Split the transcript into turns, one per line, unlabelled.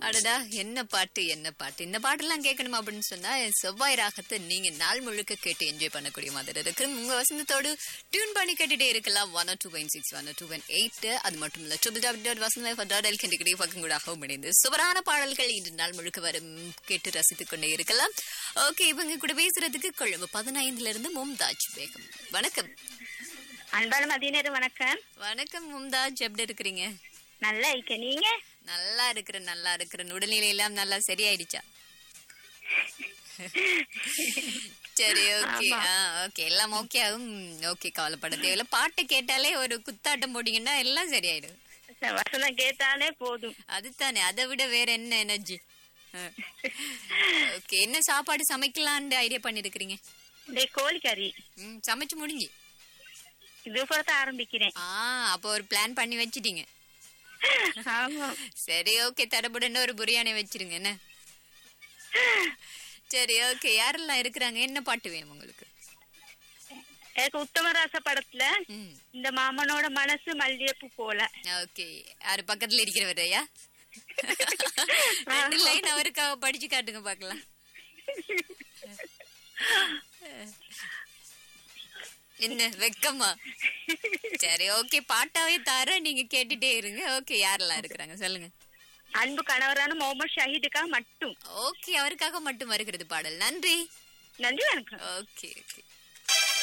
அடடா என்ன பாட்டு என்ன பாட்டு இந்த பாட்டெல்லாம் கேட்கணும் அப்படின்னு சொன்னா செவ்வாய் ராகத்தை நீங்க நாள் முழுக்க கேட்டு என்ஜாய் பண்ணக்கூடிய மாதிரி இருக்கு உங்க வசந்தத்தோடு டியூன் பண்ணி கேட்டுட்டே இருக்கலாம் one two point six one two point eight அது மட்டும் இல்ல ட்ரிபிள் டபிள் டாட் வசந்த டாட் எல் கண்டிக்கிட்டே பக்கம் கூடாகவும் இணைந்து சுவரான பாடல்கள் இன்று நாள் முழுக்க வரும் கேட்டு ரசித்துக் கொண்டே இருக்கலாம் ஓகே இவங்க கூட பேசுறதுக்கு கொழும்பு பதினைந்துல இருந்து மும்தாஜ் பேகம் வணக்கம்
அன்பான மதியனர் வணக்கம்
வணக்கம் மும்தாஜ் எப்படி இருக்கிறீங்க
நல்லா இருக்க நீங்க
நல்லா இருக்கிறேன் நல்லா இருக்கிறேன் உடல்நிலை எல்லாம் நல்லா சரியாயிடுச்சா சரி ஓகே ஆ ஓகே எல்லாம் ஓகே ஆகும் ஓகே கவலைப்பட தேவையில்ல பாட்டு கேட்டாலே ஒரு குத்தாட்டம் போட்டீங்கன்னா எல்லாம் சரியாயிடும்
வசனம் கேட்டாலே போதும்
அதுதானே அதை விட வேற என்ன எனர்ஜி ஓகே என்ன சாப்பாடு சமைக்கலான்னு ஐடியா பண்ணிருக்கிறீங்க
இந்த கோழிக்கறி
ம் சமைச்சு முடிஞ்சு
இது போல ஆரம்பிக்கிறேன்
ஆ அப்போ ஒரு பிளான் பண்ணி வச்சிட்டீங்க
ஆமா
சரி ஓகே தடபுடன்னு ஒரு பிரியாணி வச்சிருங்க என்ன சரி ஓகே யாரெல்லாம் இருக்கிறாங்க என்ன பாட்டு வேணும் உங்களுக்கு
எனக்கு உத்தமராச படத்துல
ம்
இந்த மாமனோட மனசு மல்லிகைப்பூ போல
ஓகே யாரு பக்கத்துல இருக்கிறவரையா ரெண்டு லைன் அவருக்காக படிச்சு காட்டுங்க பார்க்கலாம் என்ன வெக்கமா சரி ஓகே பாட்டாவே தர நீங்க கேட்டுட்டே இருங்க ஓகே யாரெல்லாம் இருக்கிறாங்க சொல்லுங்க
அன்பு கணவரான முகமது ஷஹீதுக்காக மட்டும்
ஓகே அவருக்காக மட்டும் வருகிறது பாடல் நன்றி
நன்றி வணக்கம்
ஓகே ஓகே